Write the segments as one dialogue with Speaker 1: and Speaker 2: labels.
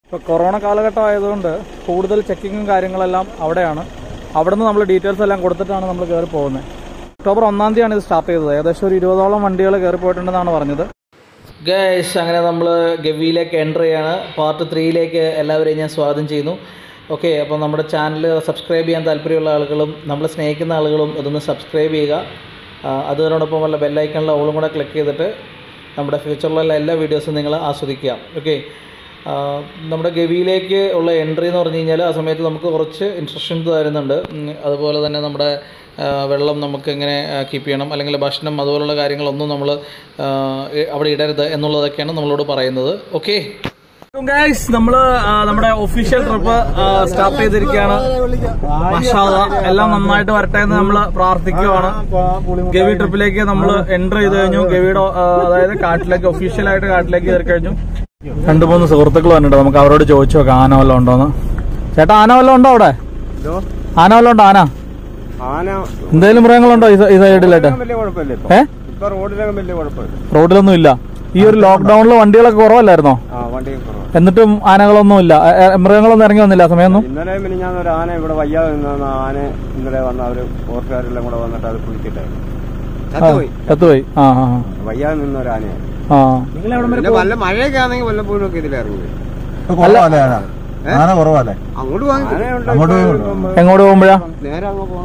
Speaker 1: ഇപ്പോൾ കൊറോണ കാലഘട്ടം ആയതുകൊണ്ട് കൂടുതൽ ചെക്കിങ്ങും കാര്യങ്ങളെല്ലാം അവിടെയാണ് അവിടെ നിന്ന് നമ്മൾ ഡീറ്റെയിൽസ് എല്ലാം കൊടുത്തിട്ടാണ് നമ്മൾ കയറി പോകുന്നത് ഒക്ടോബർ ഒന്നാം തീയതിയാണ് ഇത് സ്റ്റാർട്ട് ചെയ്തത് ഏകദേശം ഒരു ഇരുപതോളം വണ്ടികൾ കയറി പോയിട്ടുണ്ടെന്നാണ് പറഞ്ഞത്
Speaker 2: ഗൈസ് അങ്ങനെ നമ്മൾ ഗവിയിലേക്ക് എൻ്റർ ചെയ്യാണ് പാർട്ട് ത്രീയിലേക്ക് എല്ലാവരെയും ഞാൻ സ്വാഗതം ചെയ്യുന്നു ഓക്കെ അപ്പോൾ നമ്മുടെ ചാനൽ സബ്സ്ക്രൈബ് ചെയ്യാൻ താല്പര്യമുള്ള ആളുകളും നമ്മൾ സ്നേഹിക്കുന്ന ആളുകളും ഇതൊന്ന് സബ്സ്ക്രൈബ് ചെയ്യുക ആ, അതിനോടൊപ്പം വല്ല ബെല്ലൈക്കണിലെ ഓളും കൂടെ ക്ലിക്ക് ചെയ്തിട്ട് നമ്മുടെ ഫ്യൂച്ചറിലുള്ള എല്ലാ വീഡിയോസും നിങ്ങൾ ആസ്വദിക്കുക ഓക്കെ നമ്മുടെ ഗവിയിലേക്ക് ഉള്ള എൻട്രി എന്ന് പറഞ്ഞു കഴിഞ്ഞാൽ ആ സമയത്ത് നമുക്ക് കുറച്ച് ഇൻസ്ട്രക്ഷൻസ് തരുന്നുണ്ട് ഉം, അതുപോലെ തന്നെ നമ്മുടെ ആ, വെള്ളം നമുക്ക് എങ്ങനെ കീപ്പ് ചെയ്യണം അല്ലെങ്കിൽ ഭക്ഷണം അതുപോലുള്ള കാര്യങ്ങളൊന്നും നമ്മൾ അവിടെ ഇടരുത് എന്നുള്ളതൊക്കെയാണ് നമ്മളോട് പറയുന്നത് ഓക്കെ
Speaker 1: ഗൈസ് നമ്മൾ നമ്മുടെ ഒഫീഷ്യൽ ട്രിപ്പ് സ്റ്റാർട്ട് ചെയ്തിരിക്കുകയാണ് മാഷാ അല്ലാ, എല്ലാം നന്നായിട്ട് വരട്ടെ എന്ന് നമ്മൾ പ്രാർത്ഥിക്കുകയാണ് ഗവി ട്രിപ്പിലേക്ക് നമ്മൾ എൻ്റർ ചെയ്ത് കഴിഞ്ഞു ഗവിയുടെ ആ, അതായത് കാട്ടിലേക്ക് ഒഫീഷ്യലായിട്ട് കാട്ടിലേക്ക് കയറി കഴിഞ്ഞു രണ്ടു മൂന്ന് സുഹൃത്തുക്കൾ വന്നിട്ട് നമുക്ക് അവരോട് ചോദിച്ചു നോക്കാം ആന വല്ലതും ഉണ്ടോന്ന് ചേട്ടാ ആന വല്ലതും ഉണ്ടോ അവിടെ ആന വല്ലതും ഉണ്ടോ ആന
Speaker 3: ആന
Speaker 1: എന്തെങ്കിലും മൃഗങ്ങളുണ്ടോ ഈ സ- ഈ സൈഡിലായിട്ട്
Speaker 3: വലിയ കുഴപ്പമില്ല ഇപ്പൊ
Speaker 1: ഏ
Speaker 3: ഇപ്പൊ റോഡിലൊക്കെ വലിയ കുഴപ്പമില്ല
Speaker 1: റോഡിലൊന്നും ഇല്ല ഈ ഒരു ലോക്ക്ഡൌണിൽ വണ്ടികളൊക്കെ കുറവല്ലായിരുന്നോ
Speaker 3: ആ വണ്ടി കുറവാണ്
Speaker 1: എന്നിട്ടും ആനകളൊന്നും ഇല്ല എ- എ- മൃഗങ്ങളൊന്നും ഇറങ്ങി വന്നില്ല ആ സമയമൊന്നും
Speaker 3: ഇന്നലെ പിന്നെ ഞാൻ ഒരു ആന ഇവിടെ വയ്യാതെ നിന്ന ആന ഇന്നലെ വന്ന അവര് ഫോർട്ടുകാരെല്ലാം കൂടെ വന്നിട്ട് അത് കുളിച്ചിട്ടായിരുന്നു ചത്തുപോയി
Speaker 1: ചത്തുപോയി ആ ആ
Speaker 3: വയ്യാതെ നിന്ന ഒരു ആനയാണ്
Speaker 1: ആ
Speaker 3: പിന്നെ വല്ല മഴയൊക്കെ ആണെങ്കിൽ വല്ലപ്പോഴും ഒക്കെ ഇതിൽ ഇറങ്ങി വരും.
Speaker 4: കുറവല്ലേ ആന ആന കുറവല്ലേ
Speaker 3: അങ്ങോട്ട് പോകാൻ
Speaker 4: അങ്ങോട്ട് പോയി
Speaker 1: എങ്ങോട്ട് പോകുമ്പോഴാ
Speaker 3: നേരെ അങ്ങ് പോണ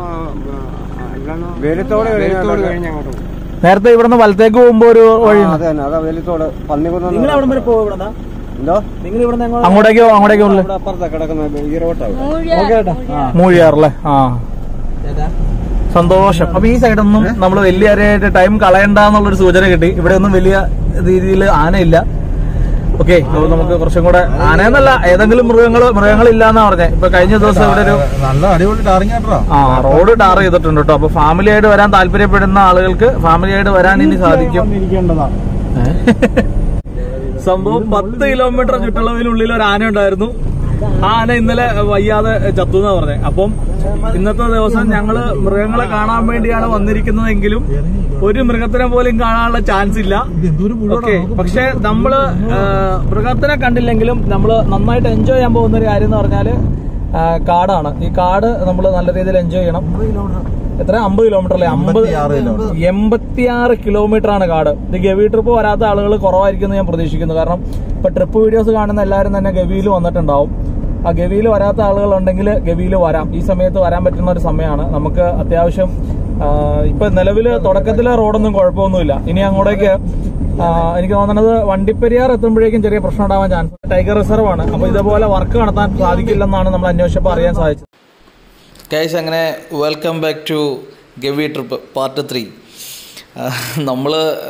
Speaker 3: വേലത്തോട് വേലത്തോട് കഴിഞ്ഞ് അങ്ങോട്ട് പോകും
Speaker 1: നേരത്തെ ഇവിടുന്ന് വലത്തേക്ക് പോകുമ്പോ ഒരു വഴി
Speaker 3: അത് തന്നെ അതാ വേലത്തോട് പന്നികുന്ന
Speaker 1: നിങ്ങൾ അവിടെ വരെ പോകും ഇവിടെ
Speaker 3: എന്തോ
Speaker 1: നിങ്ങൾ ഇവിടെ അങ്ങോട്ടേക്കോ അങ്ങോട്ടേക്കോ ഉള്ളു
Speaker 3: ഇവിടെ അപ്പുറത്താ കിടക്കുന്ന ഈ റോട്ടാവും
Speaker 1: മൂഴിയാറല്ലേ ആ സന്തോഷം അപ്പൊ ഈ സൈഡൊന്നും നമ്മൾ വലിയ ആരായിട്ട് ടൈം കളയണ്ടെന്നുള്ളൊരു സൂചന കിട്ടി ഇവിടെ ഒന്നും വലിയ രീതിയിൽ ആനയില്ല ഓക്കെ അപ്പൊ നമുക്ക് കുറച്ചും കൂടെ ആനയെന്നല്ല ഏതെങ്കിലും മൃഗങ്ങള് മൃഗങ്ങളില്ലാന്നാ പറഞ്ഞേ ഇപ്പൊ കഴിഞ്ഞ ദിവസം ഇവിടെ ഒരു
Speaker 4: നല്ല അടിപൊളി ടാറിങ്ങാട്ടോ
Speaker 1: ആ റോഡ് ടാർ ചെയ്തിട്ടുണ്ട് കേട്ടോ അപ്പൊ ഫാമിലി ആയിട്ട് വരാൻ താല്പര്യപ്പെടുന്ന ആളുകൾക്ക് ഫാമിലി ആയിട്ട് വരാൻ ഇനി സാധിക്കും ഏ? സംഭവം പത്ത് കിലോമീറ്റർ ചുറ്റളവിനുള്ളിൽ ഒരു ആന ഉണ്ടായിരുന്നു ആ ആന ഇന്നലെ വയ്യാതെ ചത്തു എന്നാ പറഞ്ഞത് അപ്പം ഇന്നത്തെ ദിവസം ഞങ്ങള് മൃഗങ്ങളെ കാണാൻ വേണ്ടിയാണ് വന്നിരിക്കുന്നതെങ്കിലും ഒരു മൃഗത്തിനെ പോലും കാണാനുള്ള ചാൻസ് ഇല്ല ഓക്കെ പക്ഷെ നമ്മള് ആ, മൃഗത്തിനെ കണ്ടില്ലെങ്കിലും നമ്മള് നന്നായിട്ട് എൻജോയ് ചെയ്യാൻ പോകുന്ന ഒരു കാര്യം എന്ന് പറഞ്ഞാല് ആ, കാടാണ് ഈ കാട് നമ്മൾ നല്ല രീതിയിൽ എൻജോയ് ചെയ്യണം എത്ര അമ്പത് കിലോമീറ്റർ അല്ലേ അമ്പത് എൺപത്തിയാറ് കിലോമീറ്റർ ആണ് കാട് ഇത് ഗവി ട്രിപ്പ് വരാത്ത ആളുകൾ കുറവായിരിക്കും എന്ന് ഞാൻ പ്രതീക്ഷിക്കുന്നു കാരണം ഇപ്പൊ ട്രിപ്പ് വീഡിയോസ് കാണുന്ന എല്ലാവരും തന്നെ ഗവിയിൽ വന്നിട്ടുണ്ടാവും ആ ഗവിയിൽ വരാത്ത ആളുകളുണ്ടെങ്കിൽ ഗവിയിൽ വരാം ഈ സമയത്ത് വരാൻ പറ്റുന്ന ഒരു സമയമാണ് നമുക്ക് അത്യാവശ്യം ആ, ഇപ്പൊ നിലവില് തുടക്കത്തിലെ റോഡൊന്നും കുഴപ്പമൊന്നുമില്ല ഇനി അങ്ങോട്ടേക്ക് ആ, എനിക്ക് തോന്നുന്നത് വണ്ടിപ്പെരിയാർ എത്തുമ്പോഴേക്കും ചെറിയ പ്രശ്നം ഉണ്ടാവാൻ ചാൻസ് ടൈഗർ റിസർവ് ആണ് അപ്പൊ ഇതേപോലെ വർക്ക് നടത്താൻ സാധിക്കില്ലെന്നാണ് നമ്മൾ അന്വേഷിച്ചപ്പോൾ അറിയാൻ സാധിച്ചത്
Speaker 2: ഗൈസ് അങ്ങനെ welcome back to Gavi trip part three നമ്മൾ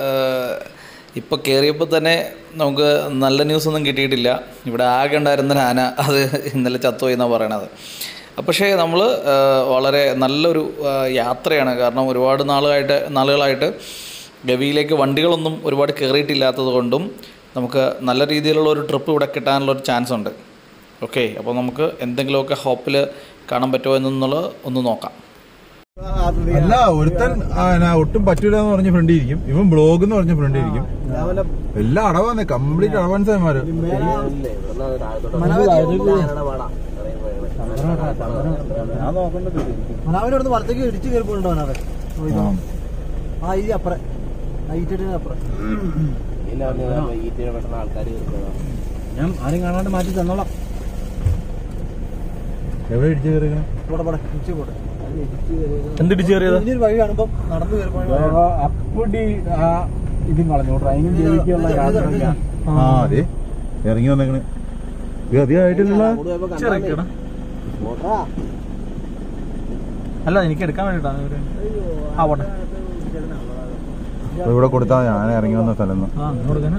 Speaker 2: ഇപ്പോൾ കയറിയപ്പോൾ തന്നെ നമുക്ക് നല്ല ന്യൂസൊന്നും കിട്ടിയിട്ടില്ല ഇവിടെ ആകെ ഉണ്ടായിരുന്ന ഒരു ആന അത് ഇന്നലെ ചത്തുപോയി എന്നാണ് പറയണത് പക്ഷേ നമ്മൾ വളരെ നല്ലൊരു ആ, യാത്രയാണ് കാരണം ഒരുപാട് നാളുകളായിട്ട് നാളുകളായിട്ട് ഗവിയിലേക്ക് വണ്ടികളൊന്നും ഒരുപാട് കയറിയിട്ടില്ലാത്തത് കൊണ്ടും നമുക്ക് നല്ല രീതിയിലുള്ള ഒരു ട്രിപ്പ് ഇവിടെ കിട്ടാനുള്ള ഒരു ചാൻസ് ഉണ്ട് ഓക്കെ അപ്പോൾ നമുക്ക് എന്തെങ്കിലുമൊക്കെ ഹോപ്പിൽ കാണാൻ പറ്റുമോ എന്നുള്ളത് ഒന്ന് നോക്കാം
Speaker 4: അല്ല ഒരുത്തൻ ആന ഒട്ടും പറ്റൂല എന്ന് പറഞ്ഞ ഫ്രണ്ട് ഇരിക്കും ഇവൻ ബ്ലോഗ് എന്ന് പറഞ്ഞ ഫ്രണ്ട് ഇരിക്കും എല്ലാം അടവാന്ന് കംപ്ലീറ്റ് അടവാൻസായമാര്
Speaker 5: മനാവിനോട് വലത്തേക്ക് ഇടിച്ചു കയറി പോയിട്ടുണ്ടോ മനാവൻ ആ ഈ അപ്പുറം ഐറ്റിന് അപ്പുറം ഞാൻ ആരും കാണാണ്ട് മാറ്റി തന്നോളാം
Speaker 4: എവിടെ ഇടിച്ചു കയറിക്കണേ
Speaker 5: പോടെ പോടെ ഇടിച്ചു പോട്ടെ
Speaker 1: എന്തിടിച്ചു കയറിയത്
Speaker 5: ഇനി ഒരു വഴി കാണുമ്പോ നടന്നു കയറി
Speaker 3: അപ്പടി ആ ഇതും കളഞ്ഞു ട്രെയിനും ജയിക്കുള്ള യാത്ര
Speaker 4: ആ അതെ ഇറങ്ങി വന്നേക്കണ് ഇത് അധികമായിട്ടില്ല
Speaker 1: ചെറുക്കണം അല്ല എനിക്ക് എടുക്കാൻ വേണ്ടിട്ടാണ് ഇവര് ആ പോട്ടെ
Speaker 4: ഇവിടെ കൊടുത്താൽ ഞാൻ ഇറങ്ങി വന്ന സ്ഥലം
Speaker 1: ആ കൊടുക്കാന്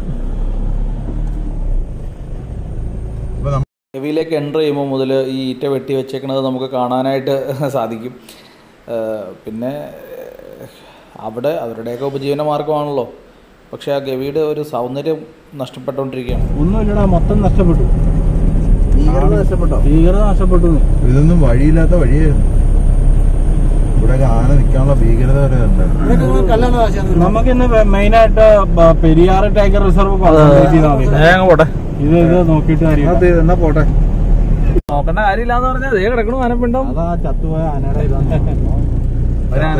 Speaker 2: ഗവിയിലേക്ക് എൻ്റർ ചെയ്യുമ്പോൾ മുതൽ ഈ ഈറ്റ വെട്ടി വെച്ചേക്കണത് നമുക്ക് കാണാനായിട്ട് സാധിക്കും ഏഹ് പിന്നെ ഏഹ് അവിടെ അവരുടെയൊക്കെ ഉപജീവന മാർഗമാണല്ലോ പക്ഷേ ആ ഗവിയുടെ ഒരു സൗന്ദര്യം നഷ്ടപ്പെട്ടുകൊണ്ടിരിക്കുകയാണ്
Speaker 3: ഒന്നുമില്ലടാ മൊത്തം നഷ്ടപ്പെട്ടു
Speaker 5: ഭീകരത നഷ്ടപ്പെട്ടോ
Speaker 3: ഭീകരത നഷ്ടപ്പെട്ടു
Speaker 4: ഇതൊന്നും വഴിയില്ലാത്ത വഴിയായിരുന്നു ഇവിടെ ആന നിൽക്കാനുള്ള ഭീകരത വരെ ഉണ്ടായിരുന്നു
Speaker 5: കല്ലാണ് ആശയം
Speaker 3: നമുക്ക് ഇന്ന് മെയിൻ ആയിട്ട് പെരിയാർ ടൈഗർ റിസർവ്
Speaker 1: വേഗം പോട്ടെ
Speaker 3: ഇത് ഇത് നോക്കിയിട്ട്
Speaker 4: അത് എന്നാ പോട്ടെ
Speaker 1: നോക്കേണ്ട കാര്യമില്ലാന്ന് പറഞ്ഞാൽ അതേ കിടക്കണു ആനപ്പിണ്ടം
Speaker 3: അതാ ചത്തുപോയ ആനയുടെ ഇതാണ്
Speaker 1: ഒരാന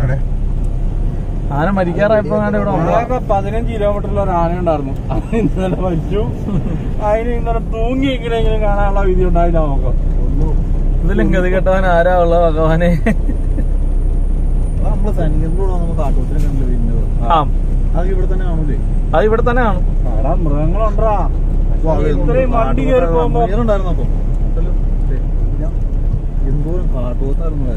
Speaker 1: ആന മരിക്കാറായപ്പോ ഞാൻ ഇവിടെ വന്നതാ.
Speaker 3: ആകെ പതിനഞ്ച് കിലോമീറ്ററിൽ ഒരു ആന ഉണ്ടായിരുന്നു അത് ഇന്നലെ മരിച്ചു അതിന് ഇന്നലെ തൂങ്ങി എങ്ങനെയെങ്കിലും കാണാനുള്ള വിധി ഉണ്ടായില്ല നമുക്ക്
Speaker 1: ഇതിലും ഗതി കെട്ടവൻ ആരാ ഉള്ളത് ഭഗവാനെ
Speaker 5: നമ്മള് സൈനികരോട് നമുക്ക് കാട്ടുകൂട്ടിനെ കണ്ടില്ല പിന്നെ
Speaker 1: ആ
Speaker 5: അത് ഇവിടെ തന്നെ കാണൂലേ
Speaker 1: അത് ഇവിടെ തന്നെ കാണും
Speaker 3: അവിടെ മൃഗങ്ങളുണ്ടാ ഇത്രയും വണ്ടി കയറി പോകുമ്പോ
Speaker 5: ഉണ്ടായിരുന്നു അപ്പൊ എന്തോരം കാട്ടുപോത്തായിരുന്നു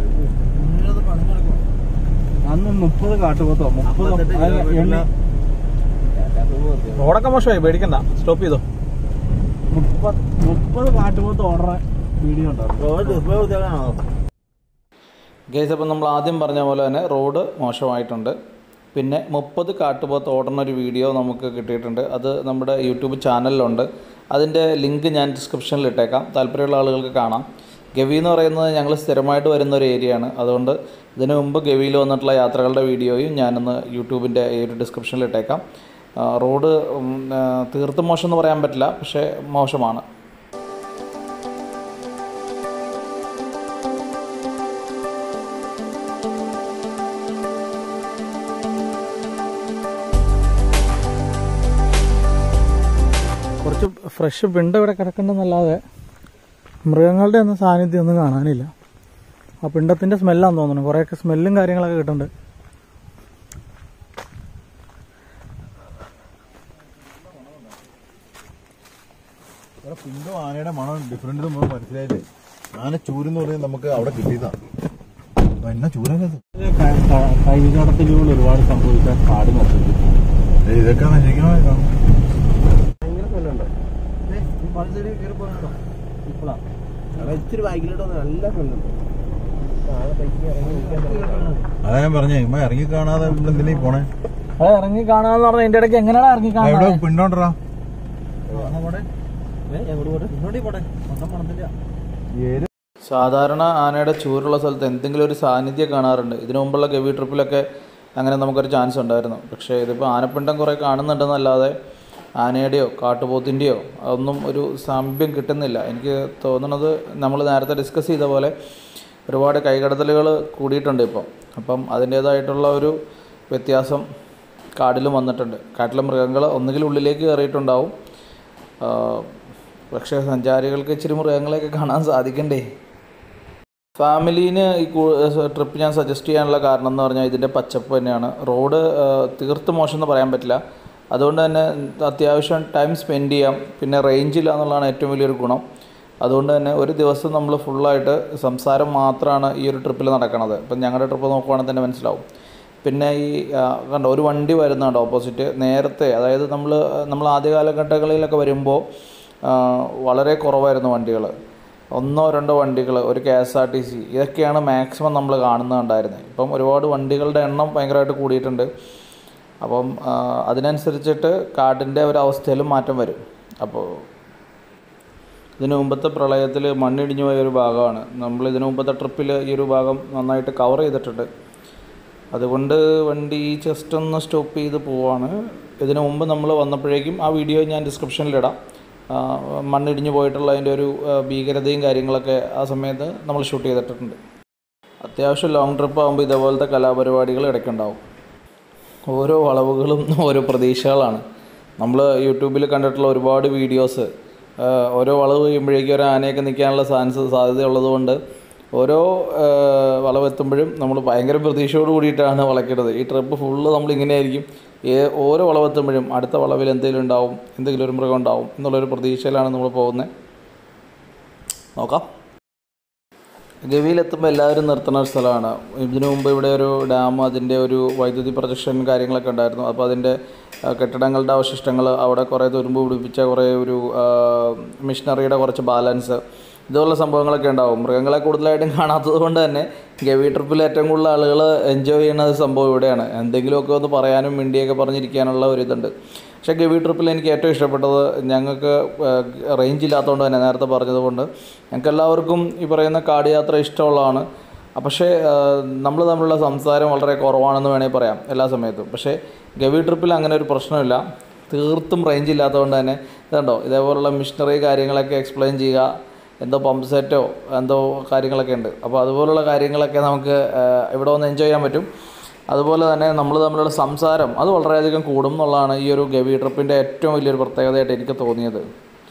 Speaker 3: അന്ന് മുപ്പത് കാട്ടുപോത്തോ മുപ്പത് എണ്ണി
Speaker 1: റോഡൊക്കെ മോശമായി പേടിക്കണ്ട സ്റ്റോപ്പ് ചെയ്തോ
Speaker 3: മുപ്പത് മുപ്പത് കാട്ടുപോത്ത് ഓർഡർ വീഡിയോ ഉണ്ടായിരുന്നു
Speaker 2: ഗേസ് അപ്പം നമ്മൾ ആദ്യം പറഞ്ഞ പോലെ തന്നെ റോഡ് മോശമായിട്ടുണ്ട് പിന്നെ മുപ്പത് കാട്ടുപോത്ത് ഓടുന്ന ഒരു വീഡിയോ നമുക്ക് കിട്ടിയിട്ടുണ്ട് അത് നമ്മുടെ യൂട്യൂബ് ചാനലിലുണ്ട് അതിൻ്റെ ലിങ്ക് ഞാൻ ഡിസ്ക്രിപ്ഷനിൽ ഇട്ടേക്കാം താല്പര്യമുള്ള ആളുകൾക്ക് കാണാം ഗവി എന്ന് പറയുന്നത് ഞങ്ങൾ സ്ഥിരമായിട്ട് വരുന്ന ഒരു ഏരിയയാണ് അതുകൊണ്ട് ഇതിനു മുമ്പ് ഗവിയിൽ വന്നിട്ടുള്ള യാത്രകളുടെ വീഡിയോയും ഞാനൊന്ന് യൂട്യൂബിൻ്റെ ഈ ഒരു ഡിസ്ക്രിപ്ഷനിൽ ഇട്ടേക്കാം ആ, റോഡ് ഉം, ആ, തീർത്തും മോശം എന്ന് പറയാൻ പറ്റില്ല പക്ഷേ മോശമാണ്
Speaker 1: കുറച്ച് ഫ്രഷ് പിണ്ട ഇവിടെ കിടക്കണ്ടെന്നല്ലാതെ മൃഗങ്ങളുടെ ഒന്നും സാന്നിധ്യം ഒന്നും കാണാനില്ല ആ പിണ്ടത്തിന്റെ സ്മെല്ലാന്ന് തോന്നുന്നു കുറേയൊക്കെ സ്മെല്ലും കാര്യങ്ങളൊക്കെ കിട്ടുന്നുണ്ട്
Speaker 4: പിണ്ടോ ആനയുടെ മണം ഡിഫറെന്റ് നമുക്ക് മനസ്സിലായില്ലേ ആന ചൂരെന്ന് പറയുന്നത് നമുക്ക് അവിടെ കിട്ടിയതാ എന്നാ ചൂരത്
Speaker 3: കൈകടത്തലുകൾ ഒരുപാട് സംഭവിക്കാൻ കാട് നോക്കി
Speaker 4: ഇതൊക്കെ നശിക്കണം
Speaker 5: ഇച്ചിരി ബാക്കിലോട്ട് നല്ല പെണ്ണുണ്ട്
Speaker 4: അതാ ഞാൻ പറഞ്ഞേ ഇമ്മ ഇറങ്ങി കാണാതെ ഇവിടെ എന്തിനാ ഈ പോണേ
Speaker 1: അത് ഇറങ്ങി കാണാന്ന് പറഞ്ഞാൽ ഇതിന്റെ ഇടയ്ക്ക് എങ്ങനെയാണ് ഇറങ്ങി
Speaker 4: ആ, ഇവിടെ
Speaker 1: കാണാൻ
Speaker 4: പിണ്ടോണ്ടറാ
Speaker 5: മുന്നോട്ടി പോട്ടെ സ്വന്തം പണത്തില്ല
Speaker 2: സാധാരണ ആനയുടെ ചൂരുള്ള സ്ഥലത്ത് എന്തെങ്കിലും ഒരു സാന്നിധ്യം കാണാറുണ്ട് ഇതിനു മുമ്പുള്ള ഗവി ട്രിപ്പിലൊക്കെ അങ്ങനെ നമുക്കൊരു ചാൻസ് ഉണ്ടായിരുന്നു പക്ഷേ ഇതിപ്പോൾ ആനപ്പിണ്ടം കുറേ കാണുന്നുണ്ടെന്നല്ലാതെ ആനയുടെയോ കാട്ടുപോത്തിൻ്റെയോ അതൊന്നും ഒരു സാമ്യം കിട്ടുന്നില്ല എനിക്ക് തോന്നുന്നത് നമ്മൾ നേരത്തെ ഡിസ്കസ് ചെയ്ത പോലെ ഒരുപാട് കൈകടത്തലുകൾ കൂടിയിട്ടുണ്ട് ഇപ്പം അപ്പം അതിൻ്റേതായിട്ടുള്ള ഒരു വ്യത്യാസം കാടിലും വന്നിട്ടുണ്ട് കാട്ടിലെ മൃഗങ്ങൾ ഒന്നുകിൽ ഉള്ളിലേക്ക് കയറിയിട്ടുണ്ടാവും ആ, പക്ഷേ സഞ്ചാരികൾക്ക് ഇച്ചിരി മൃഗങ്ങളെയൊക്കെ കാണാൻ സാധിക്കണ്ടേ ഫാമിലീന് ഈ ട്രിപ്പ് ഞാൻ സജസ്റ്റ് ചെയ്യാനുള്ള കാരണം എന്ന് പറഞ്ഞാൽ ഇതിൻ്റെ പച്ചപ്പ് തന്നെയാണ് റോഡ് ആ, തീർത്തും മോശം എന്ന് പറയാൻ പറ്റില്ല അതുകൊണ്ട് തന്നെ അത്യാവശ്യം ടൈം സ്പെൻഡ് ചെയ്യാം പിന്നെ റേഞ്ചില്ല എന്നുള്ളതാണ് ഏറ്റവും വലിയൊരു ഗുണം അതുകൊണ്ട് തന്നെ ഒരു ദിവസം നമ്മൾ ഫുള്ളായിട്ട് സംസാരം മാത്രമാണ് ഈ ഒരു ട്രിപ്പിൽ നടക്കുന്നത് ഇപ്പം ഞങ്ങളുടെ ട്രിപ്പ് നോക്കുവാണെങ്കിൽ തന്നെ മനസ്സിലാവും പിന്നെ ഈ ആ, കണ്ടോ ഒരു വണ്ടി വരുന്നുണ്ട് ഓപ്പോസിറ്റ് നേരത്തെ അതായത് നമ്മൾ നമ്മൾ ആദ്യ കാലഘട്ടങ്ങളിലൊക്കെ വരുമ്പോൾ ആ, വളരെ കുറവായിരുന്നു വണ്ടികൾ ഒന്നോ രണ്ടോ വണ്ടികൾ ഒരു K S R T C ഇതൊക്കെയാണ് മാക്സിമം നമ്മൾ കാണുന്നുണ്ടായിരുന്നത് ഇപ്പം ഒരുപാട് വണ്ടികളുടെ എണ്ണം ഭയങ്കരമായിട്ട് കൂടിയിട്ടുണ്ട് അപ്പം ആ, അതിനനുസരിച്ചിട്ട് കാടിൻ്റെ ഒരു അവസ്ഥയിലും മാറ്റം വരും അപ്പോൾ ഇതിനു മുമ്പത്തെ പ്രളയത്തിൽ മണ്ണിടിഞ്ഞു പോയ ഒരു ഭാഗമാണ് നമ്മൾ ഇതിനു മുമ്പത്തെ ട്രിപ്പിൽ ഈ ഒരു ഭാഗം നന്നായിട്ട് കവർ ചെയ്തിട്ടുണ്ട് അതുകൊണ്ട് വണ്ടി ജസ്റ്റ് ഒന്ന് സ്റ്റോപ്പ് ചെയ്ത് പോവാണ് ഇതിനു മുമ്പ് നമ്മൾ വന്നപ്പോഴേക്കും ആ വീഡിയോ ഞാൻ ഡിസ്ക്രിപ്ഷനിലിടാം ആ, മണ്ണിടിഞ്ഞു പോയിട്ടുള്ള അതിൻ്റെ ഒരു ആ, ഭീകരതയും കാര്യങ്ങളൊക്കെ ആ സമയത്ത് നമ്മൾ ഷൂട്ട് ചെയ്തിട്ടുണ്ട് അത്യാവശ്യം ലോങ് ട്രിപ്പ് ആകുമ്പോൾ ഇതേപോലത്തെ കലാപരിപാടികൾ ഇടയ്ക്കുണ്ടാവും ഓരോ വളവുകളും ഓരോ പ്രതീക്ഷകളാണ് നമ്മൾ യൂട്യൂബിൽ കണ്ടിട്ടുള്ള ഒരുപാട് വീഡിയോസ് ഓരോ വളവ് കഴിയുമ്പോഴേക്കും ഒരു ആനയൊക്കെ നിൽക്കാനുള്ള ചാൻസ് സാധ്യതയുള്ളതുകൊണ്ട് ഓരോ ആ, വളവെത്തുമ്പോഴും നമ്മൾ ഭയങ്കര പ്രതീക്ഷയോട് കൂടിയിട്ടാണ് വളയ്ക്കുന്നത് ഈ ട്രിപ്പ് ഫുള്ള് നമ്മൾ ഇങ്ങനെയായിരിക്കും ഏ ഓരോ വളവെത്തുമ്പോഴും അടുത്ത വളവിൽ എന്തെങ്കിലും ഉണ്ടാവും എന്തെങ്കിലും ഒരു മൃഗം ഉണ്ടാവും എന്നുള്ളൊരു പ്രതീക്ഷയിലാണ് നമ്മൾ പോകുന്നത് നോക്കാം ഗവിയിലെത്തുമ്പോൾ എല്ലാവരും നിർത്തുന്ന ഒരു സ്ഥലമാണ് ഇതിനു മുമ്പ് ഇവിടെ ഒരു ഡാം അതിൻ്റെ ഒരു വൈദ്യുതി പ്രൊജക്ഷൻ കാര്യങ്ങളൊക്കെ ഉണ്ടായിരുന്നു അപ്പോൾ അതിൻ്റെ ആ, കെട്ടിടങ്ങളുടെ അവശിഷ്ടങ്ങൾ അവിടെ കുറേ തുരുമ്പ് പിടിപ്പിച്ച കുറേ ഒരു ആ, മിഷനറിയുടെ കുറച്ച് ബാലൻസ് ഇതുപോലുള്ള സംഭവങ്ങളൊക്കെ ഉണ്ടാവും മൃഗങ്ങളെ കൂടുതലായിട്ടും കാണാത്തത് കൊണ്ട് തന്നെ ഗവി ട്രിപ്പിൽ ഏറ്റവും കൂടുതൽ ആളുകൾ എൻജോയ് ചെയ്യുന്ന ഒരു സംഭവം ഇവിടെയാണ് എന്തെങ്കിലുമൊക്കെ ഒന്ന് പറയാനും മിണ്ടിയൊക്കെ പറഞ്ഞിരിക്കാനുള്ള ഒരു ഇതുണ്ട് പക്ഷേ ഗവി ട്രിപ്പിൽ എനിക്ക് ഏറ്റവും ഇഷ്ടപ്പെട്ടത് ഞങ്ങൾക്ക് റേഞ്ച് ഇല്ലാത്തതുകൊണ്ട് തന്നെ നേരത്തെ പറഞ്ഞതുകൊണ്ട് ഞങ്ങൾക്ക് എല്ലാവർക്കും ഈ പറയുന്ന കാട് യാത്ര ഇഷ്ടമുള്ളതാണ് ആ, പക്ഷേ നമ്മൾ തമ്മിലുള്ള സംസാരം വളരെ കുറവാണെന്ന് വേണമെങ്കിൽ പറയാം എല്ലാ സമയത്തും പക്ഷേ ഗവി ട്രിപ്പിൽ അങ്ങനെ ഒരു പ്രശ്നമില്ല തീർത്തും റേഞ്ച് ഇല്ലാത്തതുകൊണ്ട് തന്നെ ഇതുണ്ടോ ഇതേപോലുള്ള മിഷനറി കാര്യങ്ങളൊക്കെ എക്സ്പ്ലെയിൻ ചെയ്യുക എന്തോ പമ്പ് സെറ്റോ എന്തോ കാര്യങ്ങളൊക്കെ ഉണ്ട് അപ്പോൾ അതുപോലുള്ള കാര്യങ്ങളൊക്കെ നമുക്ക് ആ, ഇവിടെ വന്ന് എൻജോയ് ചെയ്യാൻ പറ്റും അതുപോലെ തന്നെ നമ്മൾ തമ്മിലുള്ള സംസാരം അത് വളരെയധികം കൂടും എന്നുള്ളതാണ് ഈ ഒരു ഗവി ട്രിപ്പിൻ്റെ ഏറ്റവും വലിയൊരു പ്രത്യേകതയായിട്ട് എനിക്ക് തോന്നിയത്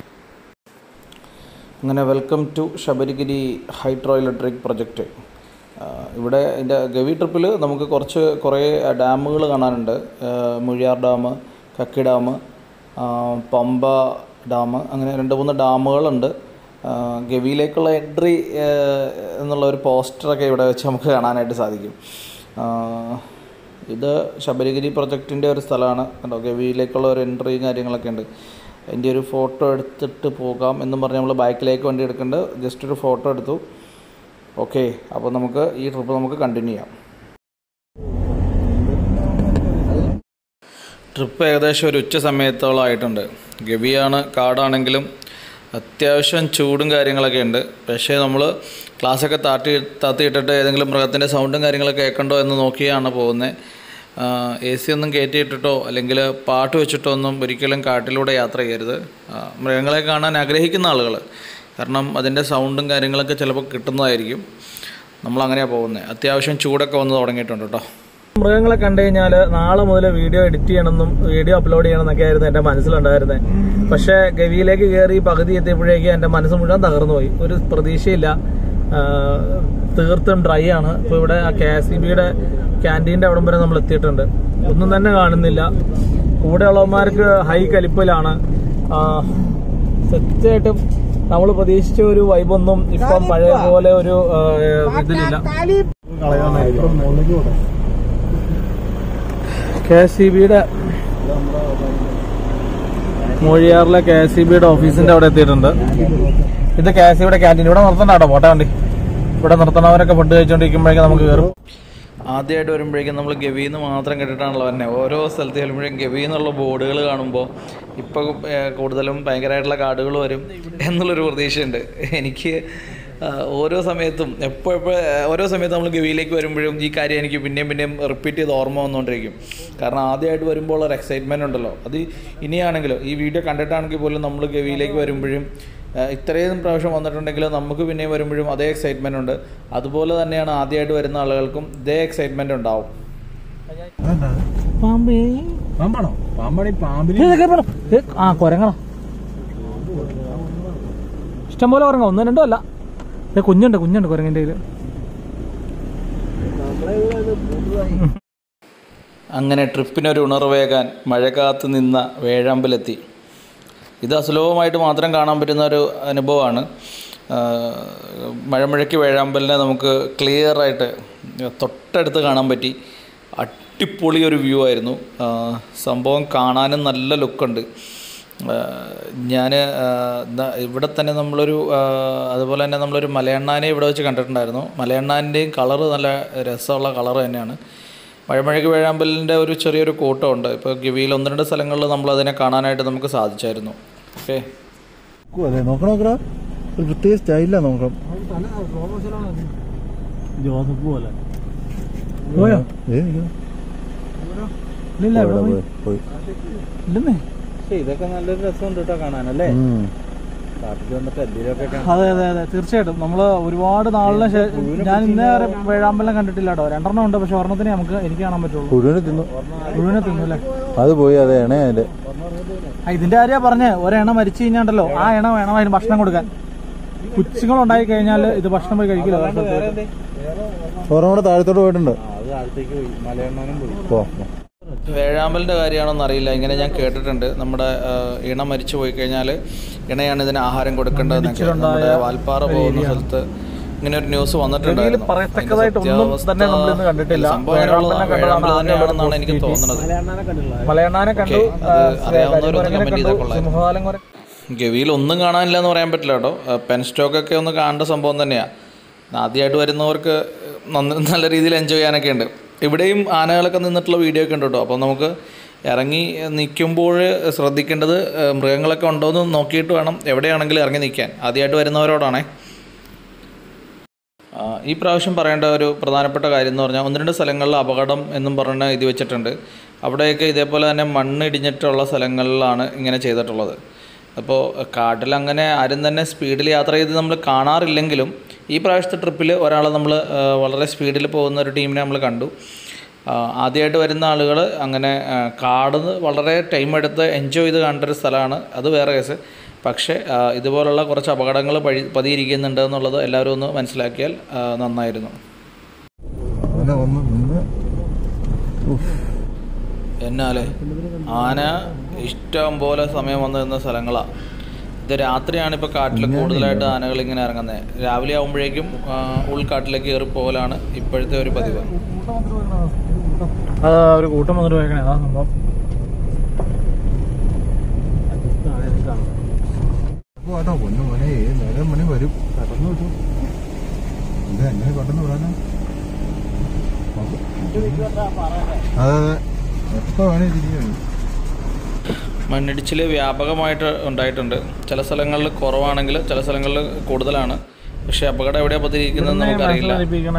Speaker 2: അങ്ങനെ welcome to Sabarigiri hydro electric project ഇവിടെ ഇതിൻ്റെ ഗവി ട്രിപ്പിൽ നമുക്ക് കുറച്ച് കുറേ ഡാമുകൾ കാണാനുണ്ട് ആ, മുഴിയാർ ഡാം കക്കി ഡാം ആ, പമ്പ ഡാം അങ്ങനെ രണ്ട് മൂന്ന് ഡാമുകളുണ്ട് ആ, ഗവിയിലേക്കുള്ള എൻട്രി എന്നുള്ള ഒരു പോസ്റ്ററൊക്കെ ഇവിടെ വെച്ച് നമുക്ക് കാണാനായിട്ട് സാധിക്കും ആ, ഇത് ശബരിഗിരി പ്രൊജക്റ്റിൻ്റെ ഒരു സ്ഥലമാണ് കണ്ടോ ഗവിയിലേക്കുള്ള ഒരു എൻട്രിയും കാര്യങ്ങളൊക്കെ ഉണ്ട് അതിൻ്റെ ഒരു ഫോട്ടോ എടുത്തിട്ട് പോകാം എന്നും പറഞ്ഞ് നമ്മൾ ബാക്കിലേക്ക് വണ്ടി എടുക്കേണ്ടത് ജസ്റ്റ് ഒരു ഫോട്ടോ എടുത്തു ഓക്കെ അപ്പോൾ നമുക്ക് ഈ ട്രിപ്പ് നമുക്ക് കണ്ടിന്യൂ ചെയ്യാം ട്രിപ്പ് ഏകദേശം ഒരു ഉച്ച സമയത്തോളം ആയിട്ടുണ്ട് ഗവിയാണ് കാടാണെങ്കിലും അത്യാവശ്യം ചൂടും കാര്യങ്ങളൊക്കെ ഉണ്ട് പക്ഷേ നമ്മൾ ക്ലാസ്സൊക്കെ താട്ടി താത്തിയിട്ടിട്ട് ഏതെങ്കിലും മൃഗത്തിൻ്റെ സൗണ്ടും കാര്യങ്ങളൊക്കെ കേൾക്കണ്ടോ എന്ന് നോക്കിയാണ് പോകുന്നത് എ സി ഒന്നും കയറ്റിയിട്ടിട്ടോ അല്ലെങ്കിൽ പാട്ട് വെച്ചിട്ടോ ഒന്നും ഒരിക്കലും കാട്ടിലൂടെ യാത്ര ചെയ്യരുത് ആ, മൃഗങ്ങളെ കാണാൻ ആഗ്രഹിക്കുന്ന ആളുകൾ കാരണം അതിൻ്റെ സൗണ്ടും കാര്യങ്ങളൊക്കെ ചിലപ്പോൾ കിട്ടുന്നതായിരിക്കും നമ്മളങ്ങനെയാണ് പോകുന്നത് അത്യാവശ്യം ചൂടൊക്കെ വന്ന് തുടങ്ങിയിട്ടുണ്ട് കേട്ടോ
Speaker 1: മൃഗങ്ങളെ കണ്ടു കഴിഞ്ഞാൽ നാളെ മുതൽ വീഡിയോ എഡിറ്റ് ചെയ്യണമെന്നും വീഡിയോ അപ്ലോഡ് ചെയ്യണമെന്നൊക്കെ ആയിരുന്നു എന്റെ മനസ്സിലുണ്ടായിരുന്നത് പക്ഷെ ഗവിയിലേക്ക് കയറി പകുതി എത്തിയപ്പോഴേക്കും എന്റെ മനസ്സ് മുഴുവൻ തകർന്നു പോയി ഒരു പ്രതീക്ഷയില്ല ആ, തീർത്തും ഡ്രൈ ആണ് ഇപ്പൊ ഇവിടെ ആ കെ എസ് ഇ ബിയുടെ ക്യാൻറ്റീൻ്റെ അവിടം വരെ നമ്മൾ എത്തിയിട്ടുണ്ട് ഒന്നും തന്നെ കാണുന്നില്ല കൂടെയുള്ളവന്മാർക്ക് ഹൈ കലിപ്പിലാണ് സത്യമായിട്ടും നമ്മൾ പ്രതീക്ഷിച്ച ഒരു വൈബൊന്നും ഇപ്പം പഴയ പോലെ ഒരു ആ, ഇതിലില്ല കെ എസ് സി ബിയുടെ മൂഴിയാറിലെ കെ എസ് സി ബിയുടെ ഓഫീസിന്റെ അവിടെ എത്തിയിട്ടുണ്ട് ഇത് കെ എസ് സി ബിയുടെ ക്യാൻറ്റീൻ ഇവിടെ നിർത്തണ്ട കേട്ടോ പോട്ടെ വണ്ടി ഇവിടെ നിർത്തണവരൊക്കെ ഫുഡ് കഴിച്ചോണ്ടിരിക്കുമ്പോഴേക്കും നമുക്ക് കയറും
Speaker 2: ആദ്യമായിട്ട് വരുമ്പോഴേക്കും നമ്മൾ ഗവിയിൽ നിന്ന് മാത്രം കേട്ടിട്ടാണല്ലോ തന്നെ ഓരോ സ്ഥലത്ത് ചെല്ലുമ്പോഴേക്കും ഗവി എന്നുള്ള ബോർഡുകൾ കാണുമ്പോൾ ഇപ്പോൾ കൂടുതലും ഭയങ്കരമായിട്ടുള്ള കാർഡുകൾ വരും എന്നുള്ളൊരു പ്രതീക്ഷയുണ്ട് എനിക്ക് ആ, ഓരോ സമയത്തും എപ്പോഴെപ്പോൾ ഓരോ സമയത്ത് നമ്മൾ ഗവിയിലേക്ക് വരുമ്പോഴും ഈ കാര്യം എനിക്ക് പിന്നെയും പിന്നെയും റിപ്പീറ്റ് ചെയ്ത് ഓർമ്മ വന്നുകൊണ്ടിരിക്കും കാരണം ആദ്യമായിട്ട് വരുമ്പോൾ ഒരു എക്സൈറ്റ്മെൻ്റ് ഉണ്ടല്ലോ അത് ഇനിയാണെങ്കിലും ഈ വീഡിയോ കണ്ടിട്ടാണെങ്കിൽ പോലും നമ്മൾ ഗവിയിലേക്ക് വരുമ്പോഴും ആ, ഇത്രയും പ്രാവശ്യം വന്നിട്ടുണ്ടെങ്കിലും നമുക്ക് പിന്നെയും വരുമ്പോഴും അതേ എക്സൈറ്റ്മെൻ്റ് ഉണ്ട് അതുപോലെ തന്നെയാണ് ആദ്യമായിട്ട് വരുന്ന ആളുകൾക്കും ഇതേ എക്സൈറ്റ്മെൻ്റ് ഉണ്ടാവും
Speaker 4: പാമ്പാണോ പാമ്പാണി പാമ്പിന്
Speaker 1: ആ കൊരങ്ങളാ ഇഷ്ടം പോലെ ഉറങ്ങാം ഒന്നും രണ്ടോ അല്ല ദേ കുഞ്ഞുണ്ട് കുഞ്ഞുണ്ട് കുരങ്ങിന്റെ കയ്യില്
Speaker 2: അങ്ങനെ ട്രിപ്പിനൊരു ഉണർവേകാൻ മഴ കാത്ത് നിന്ന വേഴാമ്പലെത്തി ഇത് അസുലഭമായിട്ട് മാത്രം കാണാൻ പറ്റുന്ന ഒരു അനുഭവമാണ് ആഹ് മഴമഴയ്ക്ക് വേഴാമ്പലിനെ നമുക്ക് ക്ലിയർ ആയിട്ട് തൊട്ടടുത്ത് കാണാൻ പറ്റി അടിപൊളി ഒരു വ്യൂ ആയിരുന്നു ആഹ് സംഭവം കാണാനും നല്ല ലുക്കുണ്ട് ഞാൻ ഇവിടെ തന്നെ നമ്മളൊരു ആഹ് അതുപോലെ തന്നെ നമ്മളൊരു മലയണ്ണാനെ ഇവിടെ വെച്ച് കണ്ടിട്ടുണ്ടായിരുന്നു മലയണ്ണാൻ്റെയും കളറ് നല്ല രസമുള്ള കളറ് തന്നെയാണ് മഴമഴയ്ക്ക് വേഴാമ്പലിൻ്റെ ഒരു ചെറിയൊരു കൂട്ടമുണ്ട് ഇപ്പോൾ ഗവിയിൽ ഒന്ന് രണ്ട് സ്ഥലങ്ങളിൽ നമ്മൾ അതിനെ കാണാനായിട്ട് നമുക്ക് സാധിച്ചായിരുന്നു ഓക്കെ
Speaker 5: അതെ നോക്കണം നോക്കടാ ഒരു പ്രത്യേക സ്റ്റൈലാ നോക്കണം
Speaker 1: ജോസഫ് പോലെ പോയോ
Speaker 5: ഏ നിൽക്കുന്നു.
Speaker 1: ഇല്ല
Speaker 5: പോയടാ, പോയി, പോയി
Speaker 1: ഇല്ലെന്നേ
Speaker 2: ഇതൊക്കെ നല്ലൊരു രസമുണ്ട് കേട്ടോ കാണാനല്ലേ
Speaker 5: ഉം.
Speaker 2: കാട്ടിൽ വന്നിട്ട് എന്തെങ്കിലുമൊക്കെ
Speaker 1: അതെ അതെ അതെ തീർച്ചയായിട്ടും നമ്മള് ഒരുപാട് നാളിന് ശേഷം ഞാൻ ഇന്നേ വരെ വേഴാമ്പലം കണ്ടിട്ടില്ല കേട്ടോ രണ്ടെണ്ണം ഉണ്ട് പക്ഷെ ഒരെണ്ണത്തിനെ നമുക്ക് എനിക്ക് കാണാൻ പറ്റുള്ളൂ
Speaker 5: പുഴുവിനെ തിന്നു
Speaker 1: മുഴുവനെ തിന്നു അല്ലേ
Speaker 5: അത് പോയി അതെ എണേ അതിന്റെ
Speaker 1: ആ, ഇതിന്റെ കാര്യ പറഞ്ഞ് ഒരെണ്ണ മരിച്ചു കഴിഞ്ഞാണ്ടല്ലോ ആ എണ്ണ വേണം അതിന് ഭക്ഷണം കൊടുക്കാൻ കുച്ചുങ്ങൾ ഉണ്ടായി കഴിഞ്ഞാൽ ഇത് ഭക്ഷണം പോയി കഴിക്കില്ല വേറെ സ്ഥലത്ത് പോയിട്ട്.
Speaker 5: ഒരെണ്ണം കൂടെ താഴത്തോട്ട് പോയിട്ടുണ്ട് പോ പോ.
Speaker 2: വേഴാമ്പലിൻ്റെ കാര്യമാണോന്ന് അറിയില്ല ഇങ്ങനെ ഞാൻ കേട്ടിട്ടുണ്ട് നമ്മുടെ ആ, ഇണ മരിച്ചു പോയി കഴിഞ്ഞാൽ ഇണയാണ് ഇതിന് ആഹാരം കൊടുക്കേണ്ടതെന്നൊക്കെ നമ്മുടെ വാൽപ്പാറ പോകുന്ന സ്ഥലത്ത് ഇങ്ങനെ ഒരു ന്യൂസ് വന്നിട്ടുണ്ടായിരുന്നു
Speaker 1: ഇതിൽ പറയത്തക്കതായിട്ട്
Speaker 2: അതിന്റെ
Speaker 1: ഒന്നും തന്നെ നമ്മൾ ഇന്ന് കണ്ടിട്ടില്ല.
Speaker 2: സംഭവം അങ്ങനെയുള്ളതാ.
Speaker 1: വേഴാമ്പലിനെ കണ്ടതാണ്
Speaker 2: വേഴാമ്പൽ തന്നെയാണെന്നാണ് എനിക്ക്
Speaker 1: ആദ്യം
Speaker 2: തോന്നുന്നത്
Speaker 1: മലയണ്ണാനെ കണ്ടു
Speaker 2: ഓക്കേ, അത്
Speaker 1: ആ,
Speaker 2: അറിയാവുന്നവരൊന്ന്
Speaker 1: കരിങ്കുരങ്ങിനെ
Speaker 2: comment ചെയ്താൽ
Speaker 1: കണ്ടു
Speaker 2: കൊള്ളായിരുന്നു.
Speaker 1: സിംഹവാലൻ കുരങ്ങ്
Speaker 2: ഗവിയിൽ ഒന്നും കാണാനില്ല എന്ന് പറയാൻ പറ്റില്ല കേട്ടോ പെൻ സ്റ്റോക്കൊക്കെ ഒന്ന് കാണേണ്ട സംഭവം തന്നെയാണ് ആദ്യമായിട്ട് വരുന്നവർക്ക് നന്ന- നല്ല രീതിയിൽ എൻജോയ് ചെയ്യാനൊക്കെ ഉണ്ട് ഇവിടെയും ആനകളൊക്കെ നിന്നിട്ടുള്ള വീഡിയോ ഒക്കെ ഉണ്ട് കേട്ടോ അപ്പോൾ നമുക്ക് ഇറങ്ങി നിൽക്കുമ്പോൾ ശ്രദ്ധിക്കേണ്ടത് ഏഹ്, മൃഗങ്ങളൊക്കെ ഉണ്ടോ എന്ന് നോക്കിയിട്ട് വേണം എവിടെയാണെങ്കിലും ഇറങ്ങി നിൽക്കാൻ ആദ്യമായിട്ട് വരുന്നവരോടാണേ ആ, ഈ പ്രാവശ്യം പറയേണ്ട ഒരു പ്രധാനപ്പെട്ട കാര്യം എന്ന് പറഞ്ഞാൽ ഒന്ന് രണ്ട് സ്ഥലങ്ങളിൽ അപകടം എന്നും പറഞ്ഞ് ഇത് വെച്ചിട്ടുണ്ട് അവിടെയൊക്കെ ഇതേപോലെ തന്നെ മണ്ണ് ഇടിഞ്ഞിട്ടുള്ള സ്ഥലങ്ങളിലാണ് ഇങ്ങനെ ചെയ്തിട്ടുള്ളത് അപ്പോൾ കാട്ടിൽ അങ്ങനെ ആരും തന്നെ സ്പീഡിൽ യാത്ര ചെയ്ത് നമ്മൾ കാണാറില്ലെങ്കിലും ഈ പ്രാവശ്യത്തെ ട്രിപ്പിൽ ഒരാളെ നമ്മൾ വളരെ സ്പീഡിൽ പോകുന്ന ഒരു ടീമിനെ നമ്മൾ കണ്ടു ആ, ആദ്യമായിട്ട് വരുന്ന ആളുകൾ അങ്ങനെ ആ, കാട് വളരെ ടൈം എടുത്ത് എൻജോയ് ചെയ്ത് കാണേണ്ട ഒരു സ്ഥലമാണ് അത് വേറെ കേസ് പക്ഷേ ആ, ഇതുപോലുള്ള കുറച്ച് അപകടങ്ങൾ പഴി പതിയിരിക്കുന്നുണ്ട് എന്നുള്ളത് എല്ലാവരും ഒന്ന് മനസ്സിലാക്കിയാൽ ആ, നന്നായിരുന്നു
Speaker 4: അങ്ങനെ വന്ന് നിന്ന്
Speaker 2: എന്നാലേ ആന ഇഷ്ടം പോലെ സമയം വന്നു നിന്ന സ്ഥലങ്ങളാണ് ഇത് രാത്രിയാണ് ഇപ്പോൾ കാട്ടിൽ കൂടുതലായിട്ട് ആനകൾ ഇങ്ങനെ ഇറങ്ങുന്നത് രാവിലെ ആകുമ്പോഴേക്കും ആ, ഉൾക്കാട്ടിലേക്ക് കയറി പോകലാണ് ഇപ്പോഴത്തെ ഒരു പതിവ്
Speaker 1: അത് ഒരു കൂട്ടം വന്നിട്ട് പോയേക്കണേ അതാ സംഭവം
Speaker 4: അപ്പൊ കേട്ടോ പൊന്നു മോനെ നേരം മണി വരും പെട്ടെന്ന് കിട്ടും ഇത് എങ്ങനെ പെട്ടെന്ന് വിടാനാ അതെ അതെ എപ്പോ വേണേ തിരിഞ്ഞു
Speaker 2: മണ്ണിടിച്ചിൽ വ്യാപകമായിട്ട് ഉണ്ടായിട്ടുണ്ട് ചില സ്ഥലങ്ങളിൽ കുറവാണെങ്കിൽ ചില സ്ഥലങ്ങളിൽ കൂടുതലാണ് പക്ഷെ അപകടം എവിടെയാണ് പതിയിരിക്കുന്നത് നമുക്കറിയില്ല